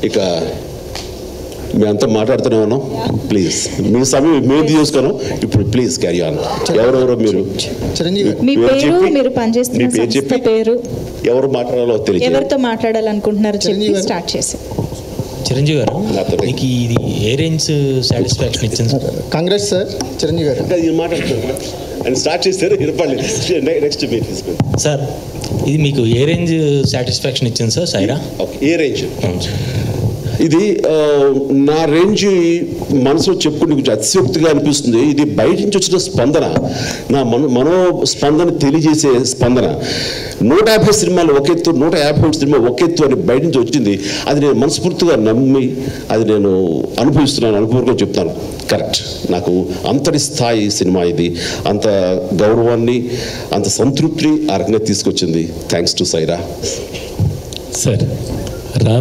ఇక మేమంతా మాట్లాడుతూనే ఉన్నాం ప్లీజ్ మీ సమయం మేము తీసుకున్నాం ఇప్పుడు ప్లీజ్ క్యారీ ఆన్ ఎవరెవరో మీరు చిరంజీవి గారు మీ పేరు పేరు చెప్పి, మీరు పనిచేస్తున్న మీ పేరు సంస్థ చెప్పి, పేరు ఎవరు మాట్లాడాలో తెలియదు ఎవరితో మాట్లాడాలనుకుంటున్నారు చెప్పి చిరంజీవి గారు. స్టార్ట్ చేసి చిరంజీవి గారు నాతో మీకు ఇది ఏ రేంజ్ సాటిస్ఫాక్షన్ ఇచ్చింది sir Congress sir Chiranjeevi garu ఇంకా ఇది మాట్లాడుతున్నారు ఆయన స్టార్ట్ చేశారు వినపడలేదు నెక్స్ట్ మీరు తీసుకోండి సార్ ఇది మీకు ఏ రేంజ్ సాటిస్ఫాక్షన్ ఇచ్చింది సార్ సైరా ఓకే ఏ రేంజ్ అవును సార్ ఇది ఆ, నా రేంజ్ మనసులో చెప్పుకుంటే కొంచెం అతిశయోక్తిగా అనిపిస్తుంది ఇది బయట నుంచి వచ్చిన స్పందన నా మన మనో స్పందన తెలియజేసే స్పందన నూట యాభై సినిమాలు ఒక ఎత్తు నూట యాభై ఒకటి సినిమా ఒక ఎత్తు అని బయట నుంచి వచ్చింది అది నేను మనస్ఫూర్తిగా నమ్మి అది నేను అనుభవిస్తున్నాను అనుభవంగా చెప్తాను కరెక్ట్ నాకు అంతటి స్థాయి సినిమా ఇది అంత గౌరవాన్ని అంత సంతృప్తిని ఆ రకంగా తీసుకొచ్చింది థ్యాంక్స్ టు సైరా సార్ రా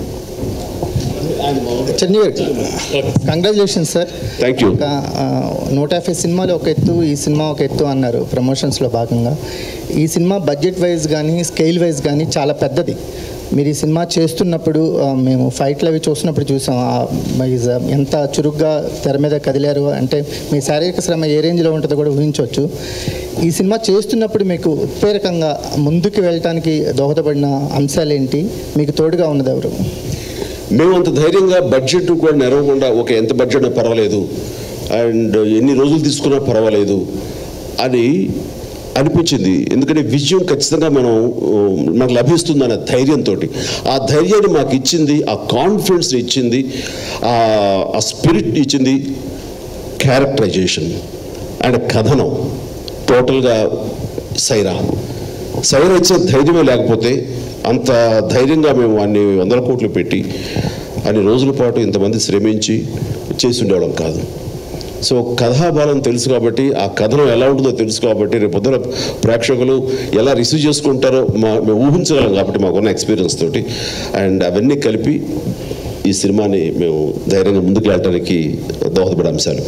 చిరంజీవి గారు కంగ్రాచులేషన్ సార్ థ్యాంక్ యూ ఒక ఆ, నూట యాభై సినిమాలు ఒక ఎత్తు ఈ సినిమా ఒక ఎత్తు అన్నారు ప్రమోషన్స్లో భాగంగా ఈ సినిమా బడ్జెట్ వైజ్ కానీ స్కేల్ వైజ్ కానీ చాలా పెద్దది మీరు ఈ సినిమా చేస్తున్నప్పుడు ఆ, మేము ఫైట్లు అవి చూసినప్పుడు చూసాం ఆ, మరి జ- ఎంత చురుగ్గా తెర మీద కదిలారు అంటే మీ శారీరక శ్రమ ఏ రేంజ్లో ఉంటుందో కూడా ఊహించవచ్చు ఈ సినిమా చేస్తున్నప్పుడు మీకు ఉత్ప్రేరకంగా ముందుకు వెళ్ళటానికి దోహదపడిన అంశాలు ఏంటి మీకు తోడుగా ఉన్నది ఎవరు మేము అంత ధైర్యంగా బడ్జెట్ కూడా నెరవకుండా ఒక ఎంత బడ్జెట్ పర్వాలేదు అండ్ ఎన్ని రోజులు తీసుకున్నా పర్వాలేదు అని అనిపించింది ఎందుకంటే విజయం ఖచ్చితంగా మనం ఆ, మనకు లభిస్తుంది అనే ధైర్యంతో ఆ ధైర్యాన్ని మాకు ఇచ్చింది ఆ కాన్ఫిడెన్స్ని ఇచ్చింది ఆ ఆ స్పిరిట్ ఇచ్చింది క్యారెక్టరైజేషన్ అండ్ కథనం టోటల్గా సైరా సైరా ఇచ్చే ధైర్యమే లేకపోతే అంత ధైర్యంగా మేము అన్ని వందల కోట్లు పెట్టి అన్ని రోజుల పాటు ఇంతమంది శ్రమించి చేసి ఉండేవాళ్ళం కాదు సో కథాబలం తెలుసు కాబట్టి ఆ కథనం ఎలా ఉంటుందో తెలుసు కాబట్టి రేపు పొద్దున ప్రేక్షకులు ఎలా రిసీవ్ చేసుకుంటారో మా మేము ఊహించగలం కాబట్టి మాకున్న ఎక్స్పీరియన్స్ తోటి అండ్ అవన్నీ కలిపి ఈ సినిమాని మేము ధైర్యంగా ముందుకు వెళ్ళడానికి దోహదపడే అంశాలు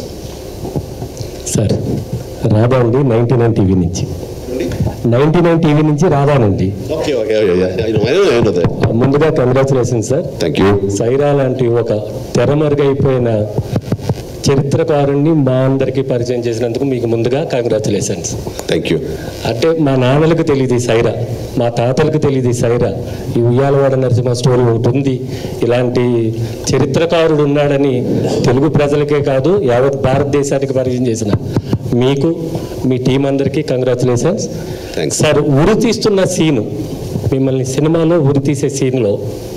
సార్ రాధా అండి నైంటీ నైన్ టీవీ నుంచి నైంటీ నైన్ టీవీ నుంచి రాధానండి ఓకే ఓకే ముందుగా congratulation sir thank you Sye Raa లాంటి ఒక తెరమరుగైపోయిన చరిత్రకారుణ్ణి మా అందరికీ పరిచయం చేసినందుకు మీకు ముందుగా కంగ్రాచులేషన్స్ థ్యాంక్ యూ అంటే మా నాన్నలకు తెలియదు ఈ సైరా మా తాతలకు తెలియదు ఈ సైరా ఈ ఉయ్యాలవాడ నరసింహ స్టోరీ ఒకటి ఉంది ఇలాంటి చరిత్రకారుడు ఉన్నాడని తెలుగు ప్రజలకే కాదు యావత్ భారతదేశానికి పరిచయం చేసిన మీకు మీ టీం అందరికీ కంగ్రాచులేషన్స్ Thanks. సార్ ఉరి తీస్తున్న సీను మిమ్మల్ని సినిమాలో ఉరి తీసే సీన్లో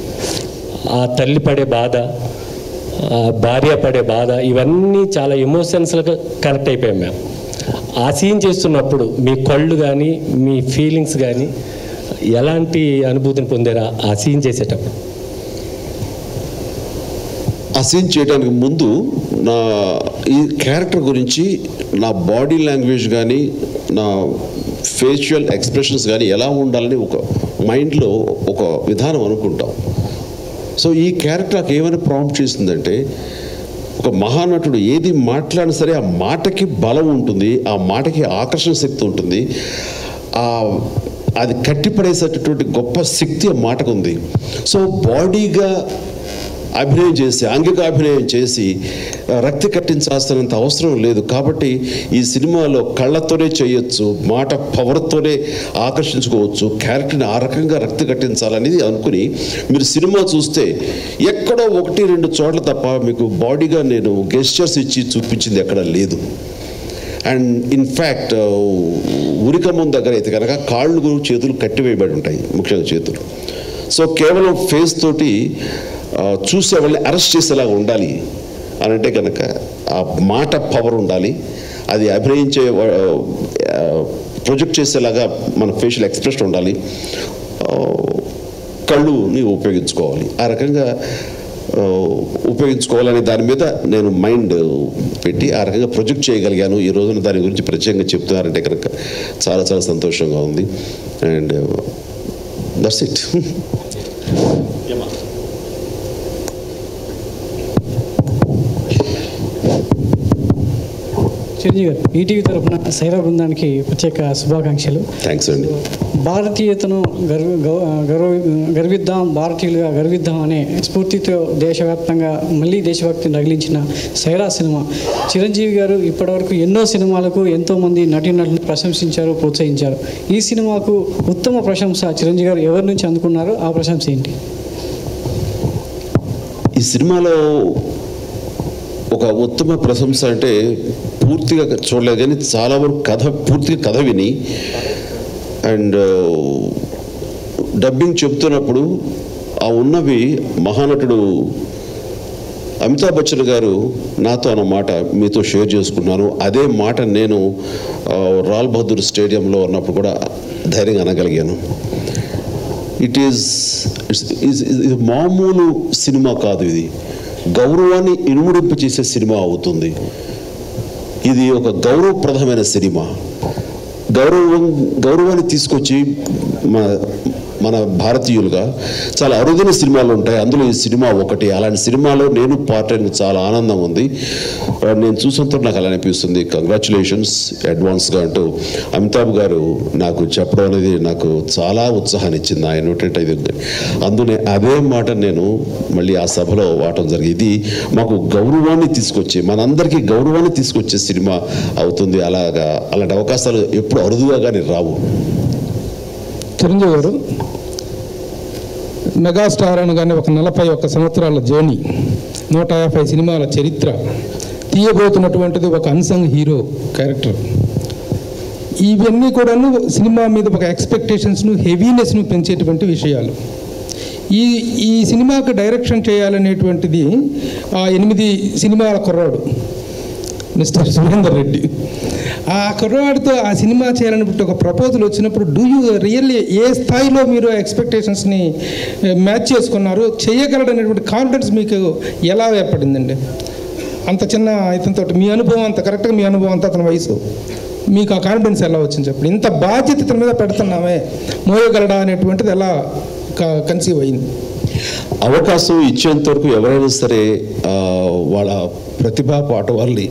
ఆ తల్లి పడే బాధ ఆ భార్య పడే బాధ ఇవన్నీ చాలా ఎమోషన్స్గా కనెక్ట్ అయిపోయాం మేము ఆ సీన్ చేస్తున్నప్పుడు మీ కళ్ళు కానీ మీ ఫీలింగ్స్ కానీ ఎలాంటి అనుభూతిని పొందారా ఆ సీన్ చేసేటప్పుడు ఆ సీన్ చేయడానికి ముందు నా ఈ క్యారెక్టర్ గురించి నా బాడీ లాంగ్వేజ్ కానీ నా ఫేషియల్ ఎక్స్ప్రెషన్స్ కానీ ఎలా ఉండాలని ఒక మైండ్లో ఒక విధానం అనుకుంటాం సో ఈ క్యారెక్టర్ నాకు ఏమైనా ప్రాంప్ట్ చేసిందంటే ఒక మహానటుడు ఏది మాట్లాడినా సరే ఆ మాటకి బలం ఉంటుంది ఆ మాటకి ఆకర్షణ శక్తి ఉంటుంది ఆ అది కట్టిపడేసేటటువంటి గొప్ప శక్తి ఆ మాటకు ఉంది సో బాడీగా అభినయం చేసి ఆంగిక అభినయం చేసి ఆ, రక్తి కట్టించాల్సినంత అవసరం లేదు కాబట్టి ఈ సినిమాలో కళ్ళతోనే చేయొచ్చు మాట పవర్తోనే ఆకర్షించుకోవచ్చు క్యారెక్టర్ని ఆ రకంగా రక్తి కట్టించాలనేది అనుకుని మీరు సినిమా చూస్తే ఎక్కడో ఒకటి రెండు చోట్ల తప్ప మీకు బాడీగా నేను గెస్చర్స్ ఇచ్చి చూపించింది ఎక్కడ లేదు అండ్ ఇన్ఫ్యాక్ట్ ఉరికమ్మం దగ్గర అయితే కనుక కాళ్ళు చేతులు కట్టివేయబడి ఉంటాయి ముఖ్యంగా చేతులు సో కేవలం ఫేస్ తోటి ఆ, చూసే వాళ్ళని అరెస్ట్ చేసేలాగా ఉండాలి అని అంటే కనుక ఆ మాట పవర్ ఉండాలి అది అభినయించే ప్రొజెక్ట్ చేసేలాగా మన ఫేషియల్ ఎక్స్ప్రెషన్ ఉండాలి ఆ, కళ్ళుని ఉపయోగించుకోవాలి ఆ రకంగా ఆ, ఉపయోగించుకోవాలనే దాని మీద నేను మైండ్ పెట్టి ఆ రకంగా ప్రొజెక్ట్ చేయగలిగాను ఈ రోజున దాని గురించి ప్రత్యేకంగా చెప్తున్నారంటే కనుక చాలా చాలా సంతోషంగా ఉంది అండ్ దట్స్ ఇట్ చిరంజీవి గారు ఈటీవీ తరఫున సైరా బృందానికి ప్రత్యేక శుభాకాంక్షలు థ్యాంక్స్ అండి భారతీయతను గర్వ గౌ- గర్వ గర్విద్దాం భారతీయులుగా గర్విద్దాం అనే స్ఫూర్తితో దేశవ్యాప్తంగా మళ్ళీ దేశభక్తిని రగిలించిన సైరా సినిమా చిరంజీవి గారు ఇప్పటివరకు ఎన్నో సినిమాలకు ఎంతోమంది నటీనటులను ప్రశంసించారు ప్రోత్సహించారు ఈ సినిమాకు ఉత్తమ ప్రశంస చిరంజీవి గారు ఎవరి నుంచి అందుకున్నారో ఆ ప్రశంస ఏంటి ఈ సినిమాలో ఒక ఉత్తమ ప్రశంస అంటే పూర్తిగా చూడలేదు కానీ చాలా వరకు కథ పూర్తిగా కథ విని అండ్ డబ్బింగ్ చెప్తున్నప్పుడు ఆ ఉన్నవి మహానటుడు అమితాబ్ బచ్చన్ గారు నాతో అన్న మాట మీతో షేర్ చేసుకున్నాను అదే మాట నేను ఆ, రాల్ బహదూర్ స్టేడియంలో ఉన్నప్పుడు కూడా ధైర్యంగా అనగలిగాను ఇట్ ఈస్ ఇది మామూలు సినిమా కాదు ఇది గౌరవాన్ని ఇనుముడింపు చేసే సినిమా అవుతుంది ఇది ఒక గౌరవప్రదమైన సినిమా గౌరవం గౌరవాన్ని తీసుకొచ్చి మన మన భారతీయులుగా చాలా అరుదైన సినిమాలు ఉంటాయి అందులో ఈ సినిమా ఒకటి అలాంటి సినిమాలో నేను పార్ట్ అయిన చాలా ఆనందం ఉంది ఆ, నేను చూసినంత నాకు అలా అనిపిస్తుంది కంగ్రాచులేషన్స్ అడ్వాన్స్గా అంటూ అమితాబ్ గారు నాకు చెప్పడం అనేది నాకు చాలా ఉత్సాహాన్ని ఇచ్చింది ఆయన ఏంటంటే ఇది అందునే అదే మాట నేను మళ్ళీ ఆ సభలో వాడటం జరిగింది ఇది మాకు గౌరవాన్ని తీసుకొచ్చే మనందరికీ గౌరవాన్ని తీసుకొచ్చే సినిమా అవుతుంది అలాగా అలాంటి అవకాశాలు ఎప్పుడు అరుదుగా కానీ రావు చిరంజీవి గారు మెగాస్టార్ అనగానే ఒక నలభై ఒక్క సంవత్సరాల జర్నీ నూట యాభై సినిమాల చరిత్ర తీయబోతున్నటువంటిది ఒక అన్సంగ్ హీరో క్యారెక్టర్ ఇవన్నీ కూడాను సినిమా మీద ఒక ఎక్స్పెక్టేషన్స్ను హెవీనెస్ను పెంచేటువంటి విషయాలు ఈ ఈ సినిమాకి డైరెక్షన్ చేయాలనేటువంటిది ఆ ఎనిమిది సినిమాల కుర్రాడు మిస్టర్ సురేందర్ రెడ్డి ఆ కుర్రవాడితో ఆ సినిమా చేయాలన్నప్పుడు ఒక ప్రపోజల్ వచ్చినప్పుడు డూ యూ రియల్లీ ఏ స్థాయిలో మీరు ఎక్స్పెక్టేషన్స్ని మ్యాచ్ చేసుకున్నారు చేయగలడనేటువంటి కాన్ఫిడెన్స్ మీకు ఎలా ఏర్పడిందండి అంత చిన్న ఇతనితో మీ అనుభవం అంత కరెక్ట్గా మీ అనుభవం అంత అతని వయసు మీకు ఆ కాన్ఫిడెన్స్ ఎలా వచ్చింది చెప్పండి ఇంత బాధ్యత ఇతని మీద పెడుతున్నామే మోయగలడా అనేటువంటిది ఎలా కన్సీవ్ అయింది అవకాశం ఇచ్చేంత వరకు ఎవరైనా సరే ఆ, వాళ్ళ ప్రతిభా పాఠవాల్ని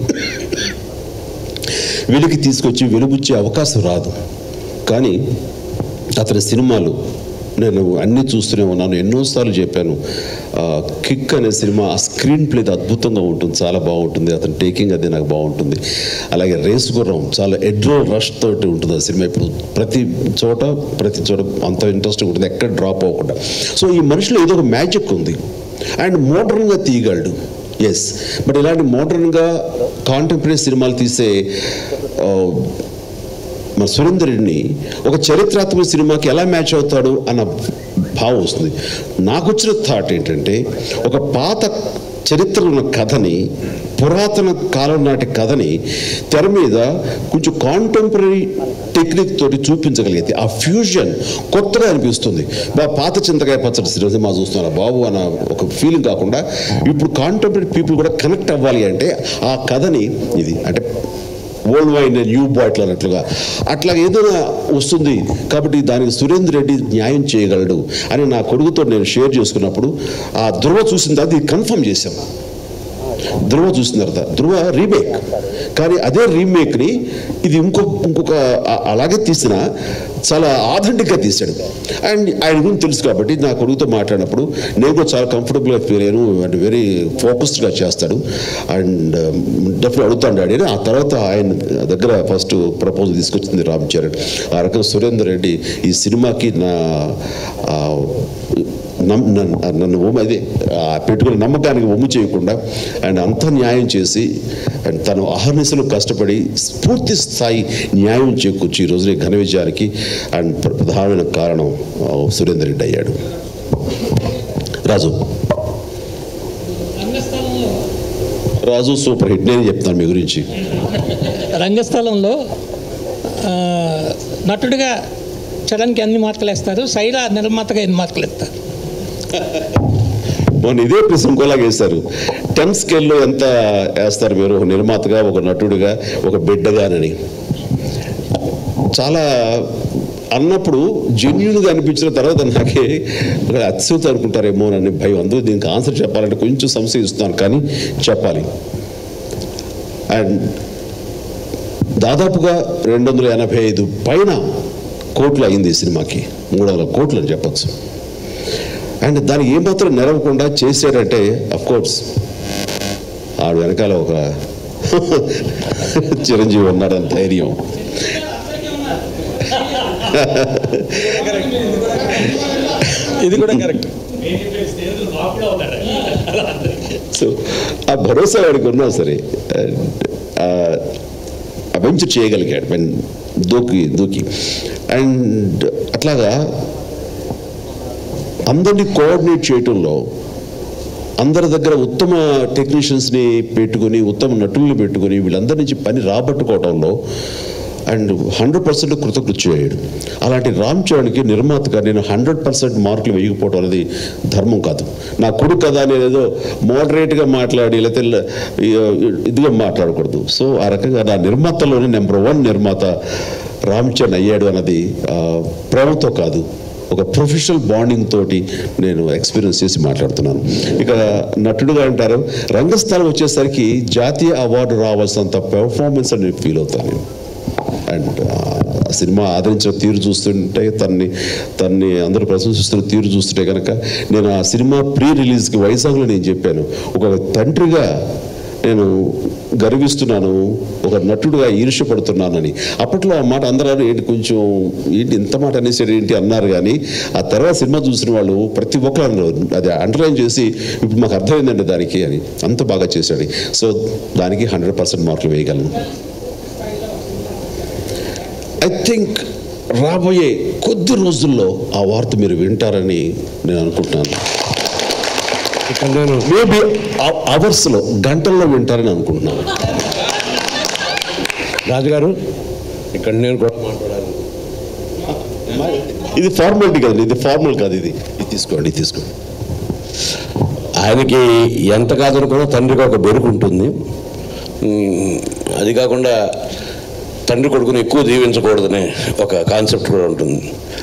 వెలికి తీసుకొచ్చి వెలుగుచ్చే అవకాశం రాదు కానీ అతని సినిమాలు నేను అన్నీ చూస్తూనే ఉన్నాను ఎన్నోసార్లు చెప్పాను ఆ, కిక్ అనే సినిమా ఆ స్క్రీన్ ప్లే అద్భుతంగా ఉంటుంది చాలా బాగుంటుంది అతని టేకింగ్ అది నాకు బాగుంటుంది అలాగే రేసు గుర్రం చాలా ఎడ్రో రష్ తోటి ఉంటుంది ఆ సినిమా ఇప్పుడు ప్రతి చోట ప్రతి చోట అంత ఇంట్రెస్టింగ్ ఉంటుంది ఎక్కడ డ్రాప్ అవ్వకుండా సో ఈ మనిషిలో ఏదో ఒక మ్యాజిక్ ఉంది అండ్ మోడర్న్గా తీయగలడు ఎస్ బట్ ఇలాంటి మోడర్న్గా కాంటెంపరీ సినిమాలు తీసే ఆ, మన సురేందర్ రెడ్డిని ఒక చరిత్రాత్మక సినిమాకి ఎలా మ్యాచ్ అవుతాడు అన్న భావం వస్తుంది నాకు వచ్చిన థాట్ ఏంటంటే ఒక పాత చరిత్ర ఉన్న కథని పురాతన కాలం నాటి కథని తెర మీద కొంచెం కాంటెంపరీ టెక్నిక్ తోటి చూపించగలిగితే ఆ ఫ్యూజన్ కొత్తగా అనిపిస్తుంది బా పాత చింతకాయ పచ్చడి సినిమా చూస్తున్నారు బాబు అన్న ఒక ఫీలింగ్ కాకుండా ఇప్పుడు కాంటెంపరీ పీపుల్ కూడా కనెక్ట్ అవ్వాలి అంటే ఆ కథని ఇది అంటే ఓల్డ్ వైన్ న్యూ బాటిల్ అన్నట్లుగా అట్లా ఏదైనా వస్తుంది కాబట్టి దానికి సురేందర్ రెడ్డి న్యాయం చేయగలడు అని నా కొడుకుతో నేను షేర్ చేసుకున్నప్పుడు ఆ ధృవ చూసిన తర్వాత ఇది కన్ఫర్మ్ చేశాం ధృవ చూసిన తర్వాత ధృవ రీమేక్ కానీ అదే రీమేక్ని ఇది ఇంకో ఇంకొక ఆ- అలాగే తీసిన చాలా ఆథెంటిక్గా తీశాడు అండ్ ఆయన గురించి తెలుసు కాబట్టి నా కొడుకుతో మాట్లాడినప్పుడు నేను కూడా చాలా కంఫర్టబుల్గా ఫీల్ అయ్యాను అండ్ వెరీ ఫోకస్డ్గా చేస్తాడు అండ్ డెఫినెట్ అడుగుతాడు డాడీ అని ఆ తర్వాత ఆయన దగ్గర ఫస్ట్ ప్రపోజల్ తీసుకొచ్చింది రామ్ చరణ్ ఆ రకంగా సురేందర్ రెడ్డి ఈ సినిమాకి నా ఆ, నమ్- నన్ను నన్ను ఒమ్ము అదే ఆ పెట్టుకున్న నమ్మకానికి ఒమ్ము చేయకుండా అండ్ అంత న్యాయం చేసి అండ్ తను అహర్నిశలు కష్టపడి పూర్తి స్థాయి న్యాయం చేకూర్చి ఈ రోజున ఈ ఘన విజయానికి అండ్ ప్ర- ప్రధానమైన కారణం ఆ, సురేందర్ రెడ్డి అయ్యాడు రాజు రాజు సూపర్ హిట్ నేను చెప్తాను మీ గురించి రంగస్థలంలో ఆ, నటుడిగా చరణ్కి ఎన్ని మార్కులు వేస్తారు సైరా నిర్మాతగా ఎన్ని మార్కులు ఇస్తారు మొన్న ఇదే ప్రశ్న ఇంకోలాగా వేశారు టెన్ స్కేల్లో ఎంత వేస్తారు మీరు ఒక నిర్మాతగా ఒక నటుడిగా ఒక బిడ్డగానని చాలా అన్నప్పుడు జెన్యున్గా అనిపించిన తర్వాత నాకే ఒక అత్యుత అనుకుంటారేమో అని భయం అందుకు దీనికి ఆన్సర్ చెప్పాలంటే కొంచెం సంశయిస్తున్నాను కానీ చెప్పాలి అండ్ దాదాపుగా రెండు వందల ఎనభై ఐదు పైన కోట్లు అయింది ఈ సినిమాకి మూడు వందల కోట్లు అని చెప్పచ్చు అండ్ దానికి ఏమాత్రం నెరవకుండా చేశాడంటే కోర్స్ ఆడు వెనకాల ఒక చిరంజీవి ఉన్నాడని ధైర్యం ఇది కూడా కరెక్ట్ సో ఆ భరోసా వాడికి ఉన్నా సరే ఆ వెంచర్ చేయగలిగాడు వెన్ దూకి దూకి అండ్ అట్లాగా అందరినీ కోఆర్డినేట్ చేయటంలో అందరి దగ్గర ఉత్తమ టెక్నీషియన్స్ని పెట్టుకొని ఉత్తమ నటుల్ని పెట్టుకొని వీళ్ళందరి నుంచి పని రాబట్టుకోవడంలో అండ్ హండ్రెడ్ పర్సెంట్ కృతకృత్య అయ్యాడు అలాంటి రామ్ చరణ్కి నిర్మాతగా నేను హండ్రెడ్ పర్సెంట్ మార్కులు వేయకపోవడం అనేది ధర్మం కాదు నా కొడుకు కదా నేను ఏదో మోడరేట్గా మాట్లాడి లేకపోతే ల- ఇదిగా మాట్లాడకూడదు సో ఆ రకంగా నా నిర్మాతలోనే నెంబర్ వన్ నిర్మాత రామ్ చరణ్ అయ్యాడు అన్నది ఆ, ప్రేమతో కాదు ఒక ప్రొఫెషనల్ బాండింగ్ తోటి నేను ఎక్స్పీరియన్స్ చేసి మాట్లాడుతున్నాను ఇక నటుడుగా అంటారు రంగస్థలం వచ్చేసరికి జాతీయ అవార్డు రావాల్సినంత పెర్ఫార్మెన్స్ అని ఫీల్ అవుతాను నేను అండ్ ఆ సినిమా ఆదరించిన తీరు చూస్తుంటే తన్ని తన్ని అందరూ ప్రశంసిస్తున్న తీరు చూస్తుంటే కనుక నేను ఆ సినిమా ప్రీ రిలీజ్కి వైజాగ్లో నేను చెప్పాను ఒక తండ్రిగా నేను గర్విస్తున్నాను ఒక నటుడుగా ఈర్ష్యపడుతున్నానని అప్పట్లో ఆ మాట అందరూ ఏంటి కొంచెం ఏంటి ఇంత మాట అనేసాడు ఏంటి అన్నారు కానీ ఆ తర్వాత సినిమా చూసిన వాళ్ళు ప్రతి ఒక్కరు అన్నారు అది అండర్లైన్ చేసి ఇప్పుడు మాకు అర్థమైందండి దానికి అని అంత బాగా చేశాడు సో దానికి హండ్రెడ్ పర్సెంట్ మార్కులు వేయగలను ఐ థింక్ రాబోయే కొద్ది రోజుల్లో ఆ వార్త మీరు వింటారని నేను అనుకుంటున్నాను మేబీ అవర్స్లో గంటల్లో వింటారని అనుకుంటున్నాను రాజుగారు ఇక్కడ నేను కూడా మాట్లాడాలి ఇది ఫార్మాలిటీ కదండి ఇది ఫార్మల్ కాదు ఇది ఇది తీసుకోండి ఇది తీసుకోండి ఆయనకి ఎంత కాదని కూడా తండ్రికి ఒక బెరుకు ఉంటుంది ఉమ్, అది కాకుండా తండ్రి కొడుకుని ఎక్కువ దీవించకూడదనే ఒక కాన్సెప్ట్ కూడా ఉంటుంది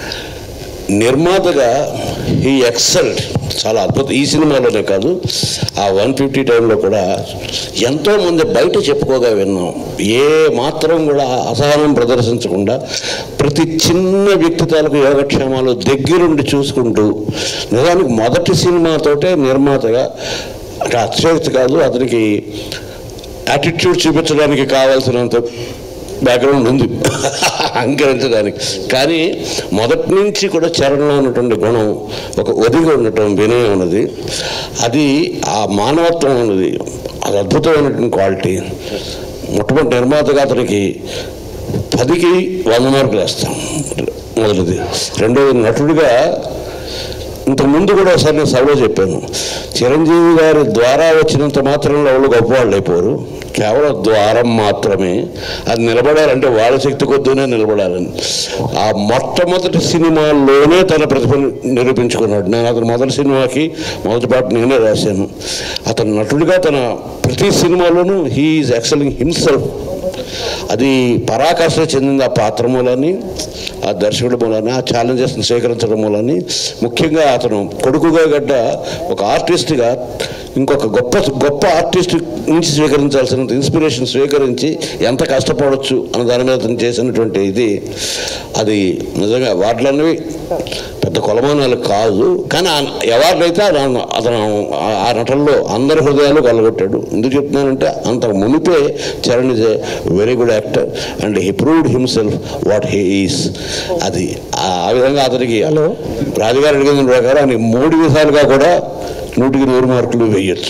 నిర్మాతగా ఈ ఎక్సల్డ్ చాలా అద్భుతం ఈ సినిమాలోనే కాదు ఆ వన్ ఫిఫ్టీ టైంలో కూడా ఎంతోమంది బయట చెప్పుకోగా విన్నాం ఏ మాత్రం కూడా అసహనం ప్రదర్శించకుండా ప్రతి చిన్న వ్యక్తి తాలూకు యోగక్షేమాలు దగ్గరుండి చూసుకుంటూ నిజానికి మొదటి సినిమాతోటే నిర్మాతగా అంటే అతిశయోక్తి కాదు అతనికి యాటిట్యూడ్ చూపించడానికి కావాల్సినంత బ్యాక్గ్రౌండ్ ఉంది అంకరించడానికి కానీ మొదటి నుంచి కూడా చరణంలో ఉన్నటువంటి గుణం ఒక ఒదిగి ఉండటం వినయం ఉన్నది అది ఆ మానవత్వం ఉన్నది అది అద్భుతమైనటువంటి క్వాలిటీ మొట్టమొదటి నిర్మాతగా అతనికి పదికి వంద మార్కులు వేస్తాం మొదటిది రెండోది నటుడిగా ఇంతకుముందు కూడా ఒకసారి నేను సభలో చెప్పాను చిరంజీవి గారి ద్వారా వచ్చినంత మాత్రంలో వాళ్ళు గొప్పవాళ్ళు అయిపోరు కేవలం ద్వారం మాత్రమే అది నిలబడాలంటే వాళ్ళ శక్తి కొద్దూనే నిలబడాలని ఆ మొట్టమొదటి సినిమాల్లోనే తన ప్రతిభను నిరూపించుకున్నాడు నేను అతని మొదటి సినిమాకి మొదటి పాట నేనే రాశాను అతను నటుడిగా తన ప్రతి సినిమాలోనూ హీఈస్ ఎక్సలింగ్ హిమ్సెల్ఫ్ అది పరాకాష్ట చెందింది ఆ పాత్ర మూలని ఆ దర్శకుడి మూలని ఆ ఛాలెంజెస్ని స్వీకరించడం మూలని ముఖ్యంగా అతను కొడుకుగా గడ్డ ఒక ఆర్టిస్ట్గా ఇంకొక గొప్ప గొప్ప ఆర్టిస్ట్ నుంచి స్వీకరించాల్సిన ఇన్స్పిరేషన్ స్వీకరించి ఎంత కష్టపడవచ్చు అన్న దాని మీద అతను చేసినటువంటి ఇది అది నిజంగా వాటిలన్నవి పెద్ద కొలమానాలు కాదు కానీ ఆ అవార్డు అయితే అతను అతను ఆ- ఆ నటనలో అందరి హృదయాలు కలగొట్టాడు ఎందుకు చెప్తున్నానంటే అంత మునిపే Charan is a very good actor and he proved himself what he is అది ఆ ఆ విధంగా అతనికి హలో రాజుగారు అడిగిన ప్రకారం ఆయనకి మూడు విధాలుగా కూడా నూటికి నూరు మార్కులు వేయచ్చు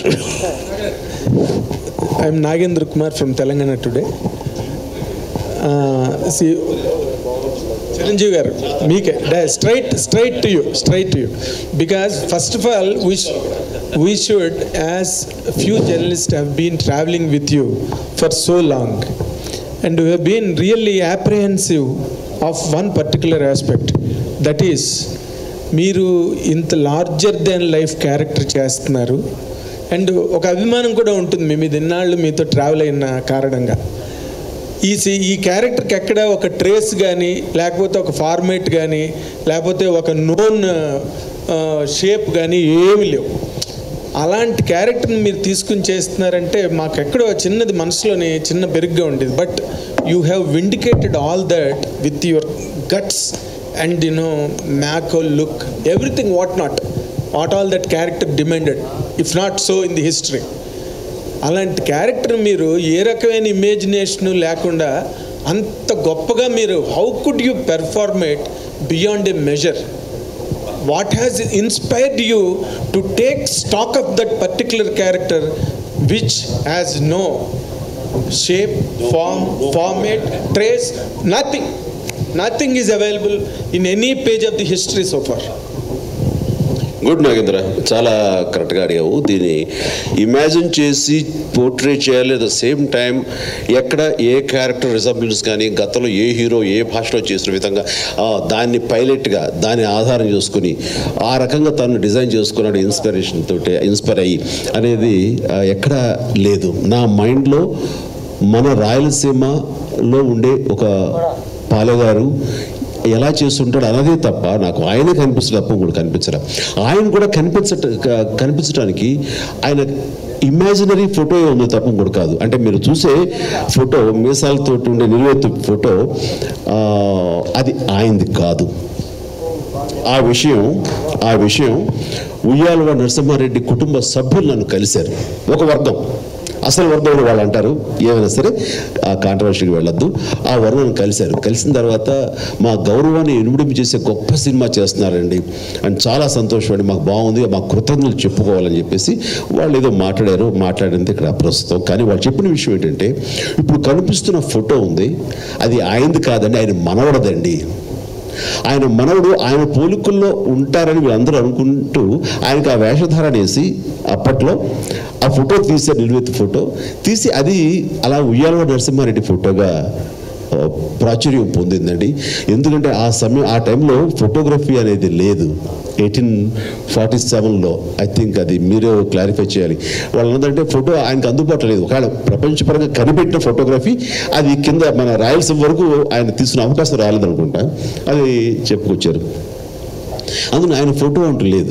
I'm Nagendra Kumar from Telangana today సి చిరంజీవి గారు మీకే straight straight to you straight to you because first of all we we should as few journalist have been travelling with you for so long and we been really apprehensive of one particular aspect that is మీరు ఇంత larger than life character చేస్తున్నారు and ఒక అభిమానం కూడా ఉంటుంది మీ మీద ఇన్నాళ్ళు మీతో ట్రావెల్ అయిన కారణంగా ఈ సి- ఈ క్యారెక్టర్కి ఎక్కడ ఒక ట్రేస్ కానీ లేకపోతే ఒక ఫార్మేట్ కానీ లేకపోతే ఒక నోన్ షేప్ కానీ ఏమి లేవు అలాంటి క్యారెక్టర్ని మీరు తీసుకుని చేస్తున్నారంటే మాకు ఎక్కడో చిన్నది మనసులోని చిన్న బెరుగ్గా ఉండేది but you have vindicated all that with your guts and you know Mako look, everything what not, what all that character demanded, if not so in the history. అలాంటి క్యారెక్టర్ మీరు ఏ రకమైన ఇమేజినేషన్ లేకుండా అంత గొప్పగా మీరు how could you perform it beyond a measure what has inspired you to take stock of that particular character which has no shape form format trace nothing nothing is available in any page of the history so far good Nagendra చాలా కరెక్ట్గా అడిగావు దీన్ని imagine చేసి portray చేయాలి at the same time ఎక్కడ ఏ character resemblance కానీ గతంలో ఏ hero ఏ భాషలో చేసిన విధంగా ఆ, దాన్ని పైలట్గా దాన్ని ఆధారం చేసుకుని ఆ రకంగా తను డిజైన్ చేసుకున్నాడు ఇన్స్పిరేషన్ తోటి ఇన్స్పైర్ అయ్యి అనేది ఆ, ఎక్కడా లేదు నా మైండ్లో మన రాయలసీమలో ఉండే ఒక పాలెగారు ఎలా చేస్తుంటాడు అన్నదే తప్ప నాకు ఆయనే కనిపిస్తుంది తప్ప కూడా కనిపించడం ఆయన కూడా కనిపించట క- కనిపించడానికి ఆయన ఇమాజినరీ ఫోటో ఉంది తప్ప కూడా కాదు అంటే మీరు చూసే ఫోటో మీసాలతో ఉండే నిలువెత్తు ఫోటో ఆ, అది ఆయనది కాదు ఆ విషయం ఆ విషయం ఉయ్యాలవ నరసింహారెడ్డి కుటుంబ సభ్యులు నన్ను కలిశారు ఒక వర్గం అసలు వర్గంలో వాళ్ళు అంటారు ఏమైనా సరే ఆ కాంట్రవర్షీకి వెళ్ళొద్దు ఆ వర్గం కలిశారు కలిసిన తర్వాత మా గౌరవాన్ని ఇనుముడింపు చేసే గొప్ప సినిమా చేస్తున్నారండి అండ్ చాలా సంతోషం అండి మాకు బాగుంది మా కృతజ్ఞతలు చెప్పుకోవాలని చెప్పేసి వాళ్ళు ఏదో మాట్లాడారు మాట్లాడింది ఇక్కడ ప్రస్తుతం కానీ వాళ్ళు చెప్పిన విషయం ఏంటంటే ఇప్పుడు కనిపిస్తున్న ఫోటో ఉంది అది ఆయనది కాదండి ఆయన మనవడదండి ఆయన మనవడు ఆయన పోలికల్లో ఉంటారని వీళ్ళందరూ అనుకుంటూ ఆయనకు ఆ వేషధారణ వేసి అప్పట్లో ఆ ఫోటో తీసే నిలువెత్తు ఫోటో తీసి అది అలా ఉయ్యాల నరసింహారెడ్డి ఫోటోగా ఆ, ప్రాచుర్యం పొందిందండి ఎందుకంటే ఆ సమయం ఆ టైంలో ఫోటోగ్రఫీ అనేది లేదు ఎయిటీన్ ఫార్టీ సెవెన్లో ఐ థింక్ అది మీరే క్లారిఫై చేయాలి వాళ్ళు ఏంటంటే ఫోటో ఆయనకు అందుబాటులో లేదు ఒకవేళ ప్రపంచపరంగా కనిపెట్టిన ఫోటోగ్రఫీ అది కింద మన రాయలసీమ వరకు ఆయన తీసుకునే అవకాశం రాలేదనుకుంటా అది చెప్పుకొచ్చారు అందులో ఆయన ఫోటో అంటూ లేదు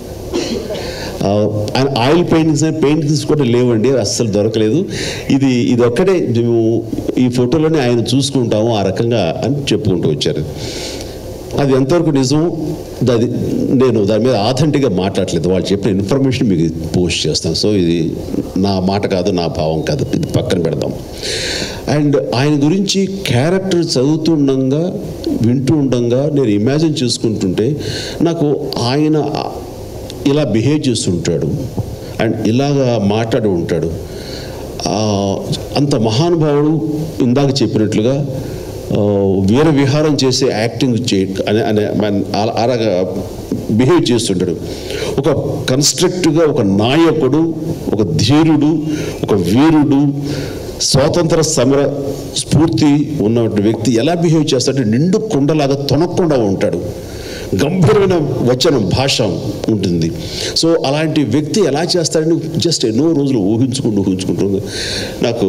ఆ, ఆయన ఆయిల్ పెయింటింగ్స్ పెయింటింగ్స్ కూడా లేవండి అస్సలు దొరకలేదు ఇది ఇది ఒక్కటే మేము ఈ ఫోటోలోనే ఆయన చూసుకుంటాము ఆ రకంగా అని చెప్పుకుంటూ వచ్చారు అది ఎంతవరకు నిజం అది నేను దాని మీద ఆథెంటిక్గా మాట్లాడలేదు వాళ్ళు చెప్పిన ఇన్ఫర్మేషన్ మీకు పోస్ట్ చేస్తాను సో ఇది నా మాట కాదు నా భావం కాదు ఇది పక్కన పెడదాం అండ్ ఆయన గురించి క్యారెక్టర్ చదువుతుండగా వింటూ ఉండంగా నేను ఇమాజిన్ చేసుకుంటుంటే నాకు ఆయన ఇలా బిహేవ్ చేస్తుంటాడు అండ్ ఇలాగా మాట్లాడి ఉంటాడు ఆ, అంత మహానుభావుడు ఇందాక చెప్పినట్లుగా ఆ, వీర విహారం చేసే యాక్టింగ్ చే అనే అనే మన- అలా- అలాగా బిహేవ్ చేస్తుంటాడు ఒక కన్స్ట్రక్ట్గా ఒక నాయకుడు ఒక ధీరుడు ఒక వీరుడు స్వాతంత్ర సమర స్ఫూర్తి ఉన్న వ్యక్తి ఎలా బిహేవ్ చేస్తాడంటే నిండు కొండలాగా తొనకుండా ఉంటాడు గంభీరమైన వచనం భాష ఉంటుంది సో అలాంటి వ్యక్తి ఎలా చేస్తాడని జస్ట్ ఎన్నో రోజులు ఊహించుకుంటూ ఊహించుకుంటూ నాకు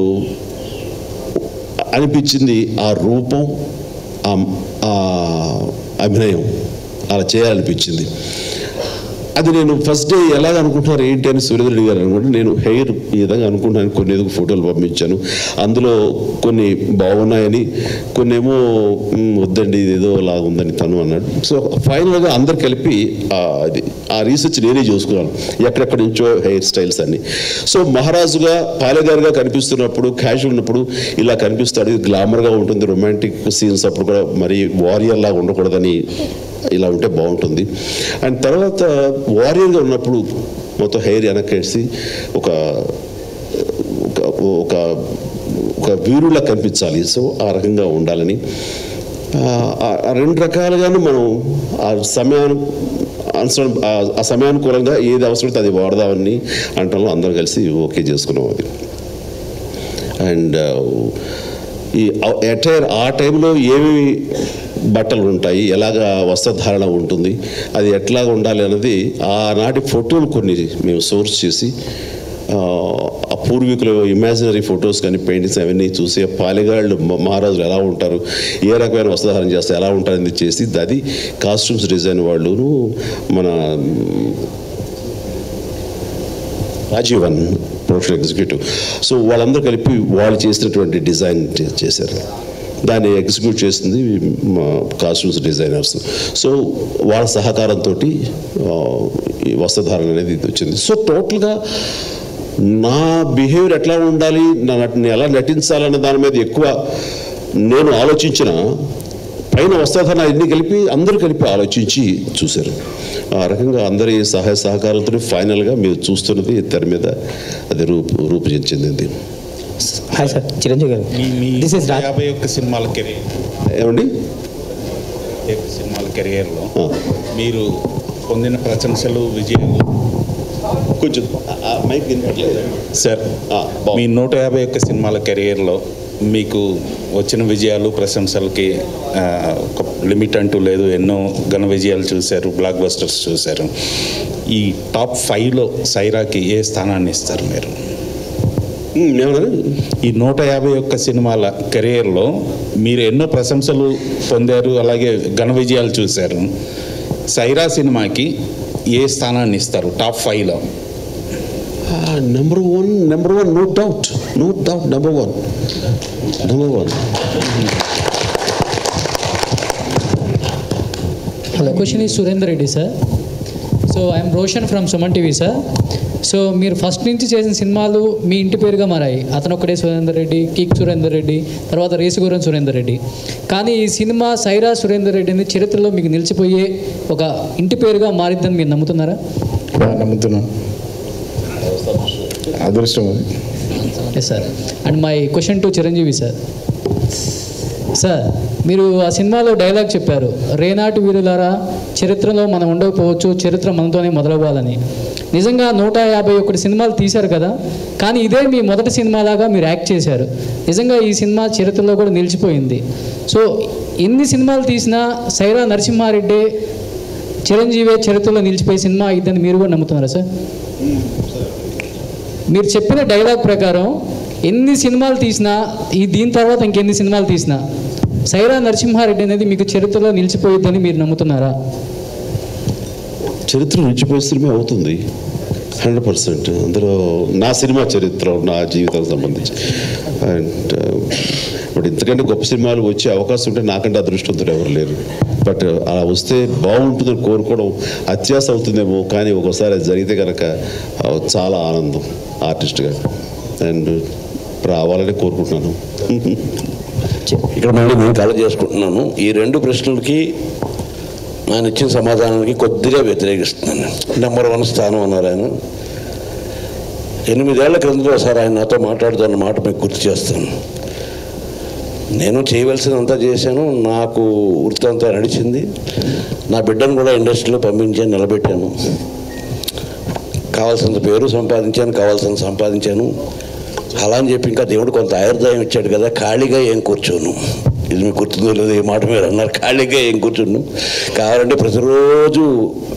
అనిపించింది ఆ రూపం ఆ- ఆ అభినయం అలా చేయాలనిపించింది అది నేను ఫస్ట్ డే ఎలాగ అనుకుంటున్నారు ఏంటి అని సురేంద్ర గారు అనుకుంటే నేను హెయిర్ ఈ విధంగా అనుకుంటున్నాను కొన్ని ఏదో ఫోటోలు పంపించాను అందులో కొన్ని బాగున్నాయని కొన్ని ఏమో "మ్, వద్దండి ఇది ఏదో అలా ఉందని తను అన్నాడు సో ఫైనల్గా అందరు కలిపి ఆ, అది ఆ రీసెర్చ్ నేనే చూసుకున్నాను ఎక్కడెక్కడి నుంచో హెయిర్ స్టైల్స్ అన్ని సో మహారాజుగా పాలెగారుగా కనిపిస్తున్నప్పుడు క్యాజువల్ ఉన్నప్పుడు ఇలా కనిపిస్తాడు ఇది గ్లామర్గా ఉంటుంది రొమాంటిక్ సీన్స్ అప్పుడు కూడా మరి వారియర్ లాగా ఉండకూడదని ఇలా ఉంటే బాగుంటుంది అండ్ తర్వాత వారియర్గా ఉన్నప్పుడు మొత్తం హెయిర్ వెనక్కేసి ఒక ఒక ఒక ఒక వీరులా కనిపించాలి సో ఆ రకంగా ఉండాలని ఆ, ఆ- ఆ రెండు రకాలుగాను మనం ఆ సమయాను అవసరం ఆ- ఆ సమయానుకూలంగా ఏది అవసరమైతే అది వాడదామని అంటంలో అందరం కలిసి ఓకే చేసుకున్నాం అది అండ్ ఈ ఎటైర్ ఆ టైంలో ఏమేమి బట్టలు ఉంటాయి ఎలాగ వస్త్రధారణ ఉంటుంది అది ఎట్లా ఉండాలి అన్నది ఆనాటి ఫోటోలు కొన్ని మేము సోర్స్ చేసి ఆ, ఆ పూర్వీకుల ఇమాజినరీ ఫొటోస్ కానీ పెయింటింగ్స్ అవన్నీ చూసి ఆ పాలెగాళ్ళు మ- మహారాజులు ఎలా ఉంటారు ఏ రకమైన వస్త్రధారణ చేస్తే ఎలా ఉంటారని చేసి అది కాస్ట్యూమ్స్ డిజైన్ వాళ్ళును మన రాజీవన్ ప్రొడక్షన్ ఎగ్జిక్యూటివ్ సో వాళ్ళందరూ కలిపి వాళ్ళు చేసినటువంటి డిజైన్ చే- చేశారు దాన్ని ఎగ్జిక్యూట్ చేసింది మా కాస్ట్యూమ్స్ డిజైనర్స్ సో వాళ్ళ సహకారంతో ఈ వస్త్రధారణ అనేది ఇది వచ్చింది సో టోటల్గా నా బిహేవియర్ ఎట్లా ఉండాలి నా నటన ఎలా నటించాలనే దాని మీద ఎక్కువ నేను ఆలోచించిన పైన వస్త్రధారణ అన్ని కలిపి అందరూ కలిపి ఆలోచించి చూశారు ఆ రకంగా అందరి సహాయ సహకారంతో ఫైనల్గా మీరు చూస్తున్నది తెర మీద అది రూపు రూపు చెందింది hi sir Chiranjeevi garu this is Raj యాభై ఒక్క సినిమాల కెరీర్ ఏమండి సినిమాల కెరియర్లో మీరు పొందిన ప్రశంసలు విజయాలు కొంచెం సార్ మీ నూట యాభై ఒక్క సినిమాల కెరియర్లో మీకు వచ్చిన విజయాలు ప్రశంసలకి ఆ, ఒక లిమిట్ అంటూ లేదు ఎన్నో ఘన విజయాలు చూశారు బ్లాక్ బస్టర్స్ చూశారు ఈ టాప్ ఫైవ్లో సైరాకి ఏ స్థానాన్ని ఇస్తారు మీరు ఈ నూట యాభై ఒక్క సినిమాల కెరియర్లో మీరు ఎన్నో ప్రశంసలు పొందారు అలాగే ఘన విజయాలు చూశారు సైరా సినిమాకి ఏ స్థానాన్ని ఇస్తారు టాప్ ఫైవ్లో number one number one no doubt no doubt number one number one Hello, question is Surendra Reddy, sir. So I'm Roshan from Suman TV sir so మీరు ఫస్ట్ నుంచి చేసిన సినిమాలు మీ ఇంటి పేరుగా మారాయి అతను ఒకటే సురేందర్ రెడ్డి కిక్ సురేందర్ రెడ్డి తర్వాత రేసుగురం సురేందర్ రెడ్డి కానీ ఈ సినిమా సైరా సురేందర్ రెడ్డిని చరిత్రలో మీకు నిలిచిపోయే ఒక ఇంటి పేరుగా మారిద్దని మీరు నమ్ముతున్నారా నమ్ముతున్నాను అదృష్టం అది yes sir and my question to Chiranjeevi sir sir మీరు ఆ సినిమాలో డైలాగ్ చెప్పారు రేనాటి వీరులారా చరిత్రలో మనం ఉండకపోవచ్చు చరిత్ర మనతోనే మొదలవ్వాలని నిజంగా నూట యాభై ఒకటి సినిమాలు తీశారు కదా కానీ ఇదే మీ మొదటి సినిమాలాగా మీరు యాక్ట్ చేశారు నిజంగా ఈ సినిమా చరిత్రలో కూడా నిలిచిపోయింది సో ఎన్ని సినిమాలు తీసినా సైరా నరసింహారెడ్డి చిరంజీవి చరిత్రలో నిలిచిపోయే సినిమా ఇద్దని మీరు కూడా నమ్ముతున్నారా సార్ మీరు చెప్పిన డైలాగ్ ప్రకారం ఎన్ని సినిమాలు తీసినా ఈ దీని తర్వాత ఇంకెన్ని సినిమాలు తీసినా సైరా నరసింహారెడ్డి అనేది మీకు చరిత్రలో నిలిచిపోయిద్దని మీరు నమ్ముతున్నారా చరిత్ర నిలిచిపోయే సినిమా అవుతుంది హండ్రెడ్ పర్సెంట్ అందులో నా సినిమా చరిత్ర నా జీవితానికి సంబంధించి అండ్ బట్ ఇంతకంటే గొప్ప సినిమాలు వచ్చే అవకాశం ఉంటే నాకంటే అదృష్టవంతులు ఎవరు లేరు బట్ అలా వస్తే బాగుంటుందని కోరుకోవడం అత్యాస అవుతుందేమో కానీ ఒకసారి అది జరిగితే కనుక ఆ, చాలా ఆనందం ఆర్టిస్ట్గా అండ్ రావాలని కోరుకుంటున్నాను ఇక్కడ మళ్ళీ నేను కలెక్ట్ చేసుకుంటున్నాను ఈ రెండు ప్రశ్నలకి ఆయన ఇచ్చిన సమాధానానికి కొద్దిగా వ్యతిరేకిస్తున్నాను నెంబర్ వన్ స్థానం అన్నారు ఆయన ఎనిమిదేళ్ల క్రిందట ఒకసారి ఆయన నాతో మాట్లాడుతున్న మాట మీకు గుర్తు చేస్తాను నేను చేయవలసినంతా చేశాను నాకు వృత్తి అంతా నడిచింది నా బిడ్డను కూడా ఇండస్ట్రీలో పంపించాను నిలబెట్టాను కావాల్సినంత పేరు సంపాదించాను కావాల్సినంత సంపాదించాను అలా అని చెప్పి ఇంకా దేవుడు కొంత ఆయుర్దాయం ఇచ్చాడు కదా ఖాళీగా ఏం కూర్చోను ఇది మీకు గుర్తుందో లేదో ఈ మాట మీరు అన్నారు ఖాళీగా ఏం కూర్చున్నాను కావాలంటే ప్రతిరోజు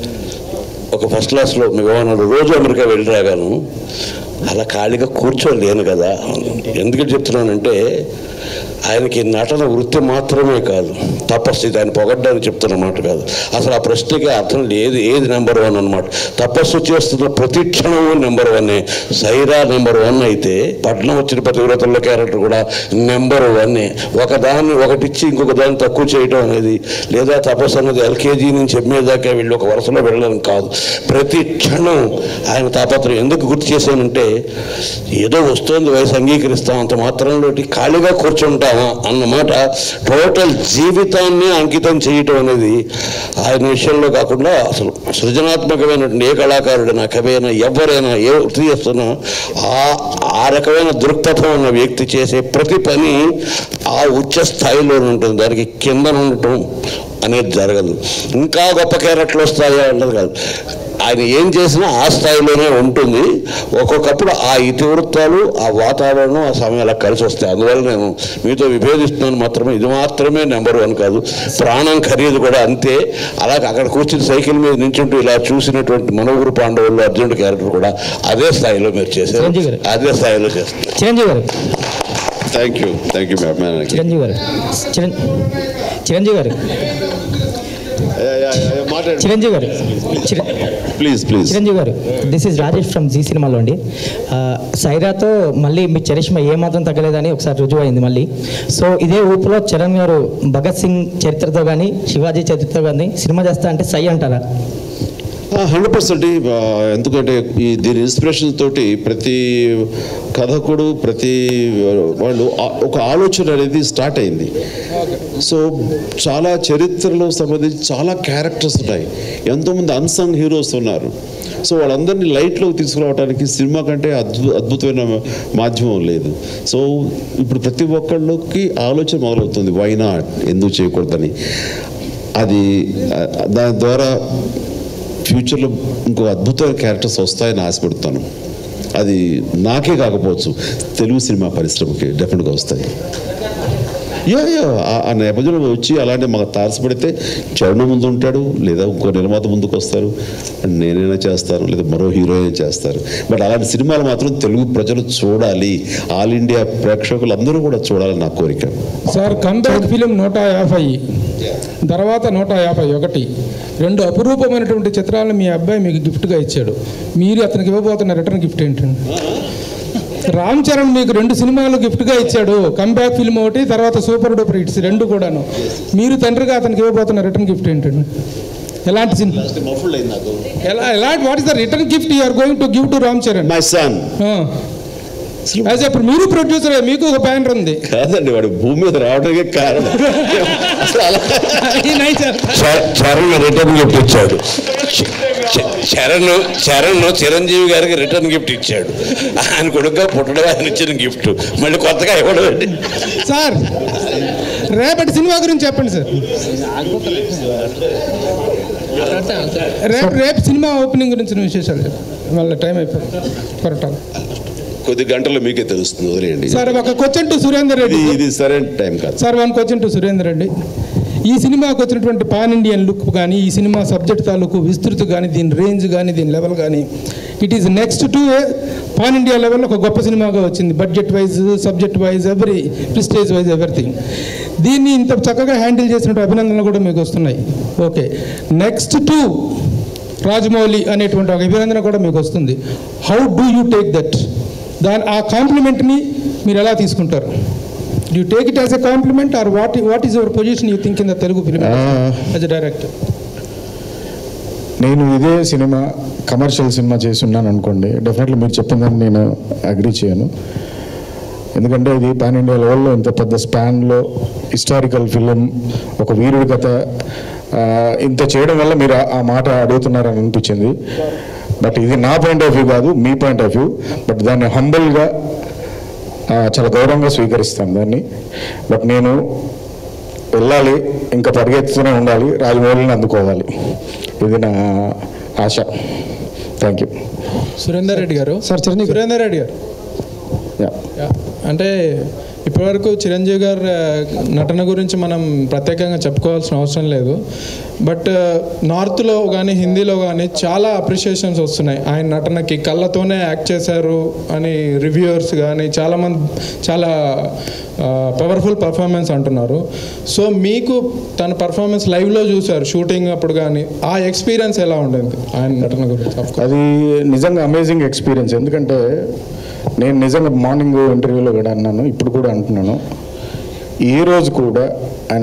ఒక ఫస్ట్ క్లాస్లో మీ విమానంలో రోజు అమెరికా వెళ్ళి రాగాను అలా ఖాళీగా కూర్చోలేను కదా ఎందుకు చెప్తున్నానంటే ఆయనకి నటన వృత్తి మాత్రమే కాదు తపస్సు ఇది ఆయన పొగడ్డానికి చెప్తున్న మాట కాదు అసలు ఆ ప్రశ్నకి అర్థం లేదు ఏది నెంబర్ వన్ అనమాట తపస్సు చేస్తున్న ప్రతి క్షణము నెంబర్ వన్నే సైరా నెంబర్ వన్ అయితే పట్నం వచ్చిన పతివ్రతల క్యారెక్టర్ కూడా నెంబర్ వన్నే ఒకదాన్ని ఒకటిచ్చి ఇంకొక దాన్ని తక్కువ చేయటం అనేది లేదా తపస్సు అనేది ఎల్కేజీ నుంచి ఎంఏ దాకా వీళ్ళు ఒక వరుసలో వెళ్ళడం కాదు ప్రతి క్షణం ఆయన తాపత్రయం ఎందుకు గుర్తు చేశానంటే ఏదో వస్తుంది వయసు అంగీకరిస్తాం అంత మాత్రంలో ఖాళీగా కూర్చుంటామా అన్నమాట టోటల్ జీవితాన్ని అంకితం చేయటం అనేది ఆయన విషయంలో కాకుండా అసలు సృజనాత్మకమైనటువంటి ఏ కళాకారుడైనా కవైనా ఎవరైనా ఏ వృత్తి చేస్తున్నా ఆ ఆ రకమైన దృక్పథం ఉన్న వ్యక్తి చేసే ప్రతి పని ఆ ఉచ్చ స్థాయిలో ఉంటుంది దానికి కింద ఉండటం అనేది జరగదు ఇంకా గొప్ప క్యారెక్టర్లు వస్తాయా అన్నది కాదు ఆయన ఏం చేసినా ఆ స్థాయిలోనే ఉంటుంది ఒక్కొక్కప్పుడు ఆ ఇతివృత్తాలు ఆ వాతావరణం ఆ సమయం అలా కలిసి వస్తాయి అందువల్ల నేను మీతో విభేదిస్తున్నాను మాత్రమే ఇది మాత్రమే నెంబర్ వన్ కాదు ప్రాణం ఖరీదు కూడా అంతే అలాగే అక్కడ కూర్చుని సైకిల్ మీద నించుంటూ ఇలా చూసినటువంటి మనోగురు పాండవులు అర్జునుడి క్యారెక్టర్ కూడా అదే స్థాయిలో మీరు చేశారు చిరంజీవి గారు. అదే స్థాయిలో చేస్తారు Chiranjeevi garu thank you thank you ma'am Chiranjeevi garu చిరం చిరంజీవి గారు మా చిరంజీవి గారు చిర- please please Chiranjeevi garu this is Rajesh from Zee సినిమాలో అండి ఆ, సైరాతో మళ్ళీ మీ చరిష్మా ఏమాత్రం తగ్గలేదని ఒకసారి రుజువు అయింది మళ్ళీ సో ఇదే ఊపులో చరణ్ గారు భగత్ సింగ్ చరిత్రతో కానీ శివాజీ చరిత్రతో కానీ సినిమా చేస్తా అంటే సై అంటారా హండ్రెడ్ పర్సెంట్ ఎందుకంటే ఈ దీని ఇన్స్పిరేషన్ తోటి ప్రతి కథకుడు ప్రతి వాళ్ళు ఆ- ఒక ఆలోచన అనేది స్టార్ట్ అయింది సో చాలా చరిత్రలో సంబంధించి చాలా క్యారెక్టర్స్ ఉన్నాయి ఎంతోమంది అన్సంగ్ హీరోస్ ఉన్నారు సో వాళ్ళందరినీ లైట్లోకి తీసుకురావడానికి సినిమా కంటే అద్భు అద్భుతమైన మాధ్యమం లేదు సో ఇప్పుడు ప్రతి ఒక్కళ్ళకి ఆలోచన మొదలవుతుంది వై నాట్ ఎందుకు చేయకూడదని అది ఆ, దాని ద్వారా ఫ్యూచర్లో ఇంకో అద్భుతమైన క్యారెక్టర్స్ వస్తాయని ఆశపడుతాను అది నాకే కాకపోవచ్చు తెలుగు సినిమా పరిశ్రమకి డెఫినెట్గా వస్తాయి యా యా ఆ- ఆ నేపథ్యంలో వచ్చి అలాంటి మాకు తారసపడితే చరణ ముందు ఉంటాడు లేదా ఇంకో నిర్మాత ముందుకు వస్తారు నేనైనా చేస్తాను లేదా మరో హీరోయిన్ చేస్తారు బట్ అలాంటి సినిమాలు మాత్రం తెలుగు ప్రజలు చూడాలి ఆల్ ఇండియా ప్రేక్షకులు అందరూ కూడా చూడాలని నా కోరిక సార్ కంబ్యాక్ ఫిలిం నూట యాభై తర్వాత నూట యాభై ఒకటి రెండు అపురూపమైనటువంటి చిత్రాలను మీ అబ్బాయి మీకు గిఫ్ట్గా ఇచ్చాడు మీరు అతనికి ఇవ్వబోతున్న రిటర్న్ గిఫ్ట్ ఏంటండి రామ్ చరణ్ మీకు రెండు సినిమాలు గిఫ్ట్గా ఇచ్చాడు కంబ్యాక్ ఫిల్మ్ ఒకటి తర్వాత సూపర్ డూపర్ హిట్స్ రెండు కూడాను మీరు తండ్రిగా అతనికి ఇవ్వబోతున్న రిటర్న్ గిఫ్ట్ ఏంటండి ఎలాంటి సినిమా ఎలా ఎలాంటి what is the return gift you are going to give to Ram Charan my son as ఇప్పుడు మీరు ప్రొడ్యూసర్ మీకు ఒక బ్యానర్ ఉంది కాదండి వాడు భూమి మీద రావడానికి కారణం అసలు అలా చ- చరణ్ రిటర్న్ గిఫ్ట్ ఇచ్చాడు చ- చ- చరణ్ చరణ్ చిరంజీవి గారికి రిటర్న్ గిఫ్ట్ ఇచ్చాడు ఆయన కొడుకుగా పుట్టడం ఆయన ఇచ్చిన గిఫ్ట్ మళ్ళీ కొత్తగా ఇవ్వడం ఏంటి సార్ రేపటి సినిమా గురించి చెప్పండి సార్ రేపు రేపు సినిమా ఓపెనింగ్ గురించి విశేషాలు చెప్పండి. వాళ్ళ టైం అయిపోయింది కొరటాలు కొద్ది గంటల్లో మీకే తెలుస్తుంది వదిలేయండి సార్ ఒక క్వశ్చన్ టు సురేందర్ రెడ్డి ఇది ఇది సరైన టైం కాదు sir one question to Surender Reddy ఈ సినిమాకి వచ్చినటువంటి పాన్ ఇండియన్ లుక్ కానీ ఈ సినిమా సబ్జెక్ట్ తాలూకు విస్తృతి కానీ దీని రేంజ్ కానీ దీని లెవెల్ కానీ it is next to pan India level ఒక గొప్ప సినిమాగా వచ్చింది budget wise subject wise every prestige wise everything దీన్ని ఇంత చక్కగా హ్యాండిల్ చేసినట్టు అభినందనలు కూడా మీకు వస్తున్నాయి ఓకే నెక్స్ట్ టు రాజమౌళి అనేటువంటి ఒక అభినందన కూడా మీకు వస్తుంది how do you take that దాని ఆ కాంప్లిమెంట్ని మీరు ఎలా తీసుకుంటారు you take it as a compliment or what what is your position you think in the Telugu film as a director నేను ఇదే సినిమా కమర్షియల్ సినిమా చేసి ఉన్నాను అనుకోండి డెఫినెట్లీ మీరు చెప్పిందని నేను అగ్రీ చేయను ఎందుకంటే ఇది పాన్ ఇండియా లెవెల్లో ఇంత పెద్ద స్పాన్లో హిస్టారికల్ ఫిలిం ఒక వీరుడి కథ ఆ, ఇంత చేయడం వల్ల మీరు ఆ- ఆ మాట అడుగుతున్నారని అనిపించింది బట్ ఇది నా పాయింట్ ఆఫ్ వ్యూ కాదు మీ పాయింట్ ఆఫ్ వ్యూ బట్ దాన్ని హంబుల్గా చాలా గౌరవంగా స్వీకరిస్తాను దాన్ని బట్ నేను వెళ్ళాలి ఇంకా పరిగెత్తుతూనే ఉండాలి రాజమౌళిని అందుకోవాలి ఇది నా ఆశ thank you Surender Reddy garu sir Chiranjeevi Surender Reddy గారు యా యా. అంటే ఇప్పటివరకు చిరంజీవి గారు ఆ, నటన గురించి మనం ప్రత్యేకంగా చెప్పుకోవాల్సిన అవసరం లేదు బట్ నార్త్లో కానీ హిందీలో కానీ చాలా అప్రిషియేషన్స్ వస్తున్నాయి ఆయన నటనకి కళ్ళతోనే యాక్ట్ చేశారు అని రివ్యూవర్స్ కానీ చాలామంది చాలా పవర్ఫుల్ పర్ఫార్మెన్స్ అంటున్నారు సో మీకు తన పర్ఫార్మెన్స్ లైవ్లో చూశారు షూటింగ్ అప్పుడు కానీ ఆ ఎక్స్పీరియన్స్ ఎలా ఉండేది ఆయన నటన గురించి అది నిజంగా అమేజింగ్ ఎక్స్పీరియన్స్ ఎందుకంటే నేను నిజంగా మార్నింగ్ ఇంటర్వ్యూలో కూడా అన్నాను ఇప్పుడు కూడా అంటున్నాను ఏ రోజు కూడా ఆయన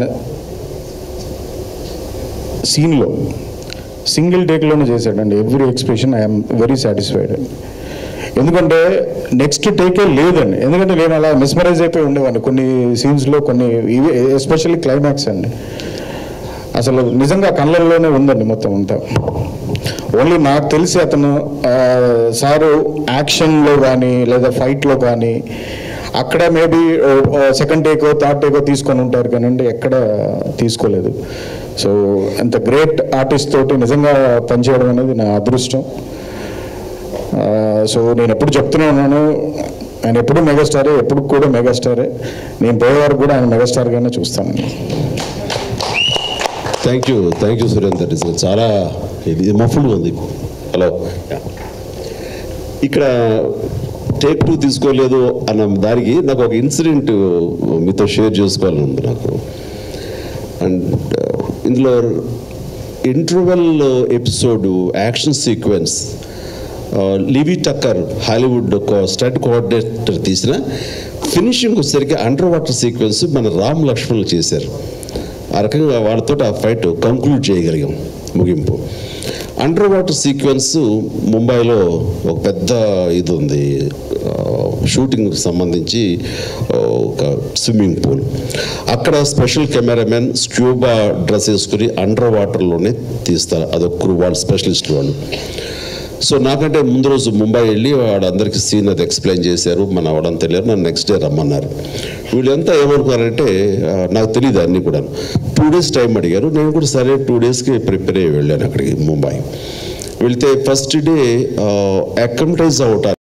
సీన్లో సింగిల్ టేక్లోనే చేశాడండి every expression I'm very satisfied ఎందుకంటే నెక్స్ట్ టేకే లేదండి ఎందుకంటే నేను అలా మిస్మరైజ్ అయిపోయి ఉండేవాడిని కొన్ని సీన్స్లో కొన్ని ఇవి ఎస్పెషల్లీ క్లైమాక్స్ అండి అసలు నిజంగా కళ్ళల్లోనే ఉందండి మొత్తం అంతా ఓన్లీ నాకు తెలిసి అతను ఆ, సారు యాక్షన్లో కానీ లేదా ఫైట్లో కానీ అక్కడ మేబీ సెకండ్ టేకో థర్డ్ టేకో తీసుకొని ఉంటారు కానీ అంటే ఎక్కడ తీసుకోలేదు సో అంత గ్రేట్ ఆర్టిస్ట్ తోటి నిజంగా పనిచేయడం అనేది నా అదృష్టం ఆ, సో నేను ఎప్పుడు చెప్తూనే ఉన్నాను ఆయన ఎప్పుడు మెగాస్టారే ఎప్పుడు కూడా మెగాస్టారే నేను పోయే వరకు కూడా ఆయన మెగాస్టార్గానే చూస్తాను thank you thank you Surender నిజంగా చాలా ఇది మఫుల్గా ఉంది హలో ఇక్కడ టేక్ టూ తీసుకోలేదు అన్న దానికి నాకు ఒక ఇన్సిడెంట్ మీతో షేర్ చేసుకోవాలని ఉంది నాకు అండ్ ఇందులో interval episode action sequence Levi Tucker Hollywood stunt coordinator తీసిన ఫినిషింగ్ వచ్చేసరికి అండర్ వాటర్ సీక్వెన్స్ మన రామ్ లక్ష్మణులు చేశారు ఆ రకంగా వాళ్ళతో ఆ ఫైట్ కంక్లూడ్ చేయగలిగాం ముగింపు అండర్ వాటర్ సీక్వెన్స్ ముంబైలో ఒక పెద్ద ఇది ఉంది షూటింగ్ సంబంధించి ఆ, ఒక స్విమ్మింగ్ పూల్ అక్కడ స్పెషల్ కెమెరామెన్ స్క్యూబా డ్రెస్ వేసుకుని అండర్ వాటర్లోనే తీస్తారు అదొక క్రూ వాళ్ళు స్పెషలిస్ట్ వాళ్ళు సో నాకంటే ముందు రోజు ముంబై వెళ్ళి వాడందరికీ సీన్ అది ఎక్స్ప్లెయిన్ చేశారు మన అవడం తెలియదు నన్ను నెక్స్ట్ డే రమ్మన్నారు వీళ్ళంతా ఏమనుకున్నారంటే ఆ, నాకు తెలియదు అన్నీ కూడా టూ డేస్ టైం అడిగారు నేను కూడా సరే టూ డేస్కి ప్రిపేర్ అయ్యి వెళ్ళాను అక్కడికి ముంబై వెళ్తే ఫస్ట్ డే అక్రమటైజ్ అవటానికి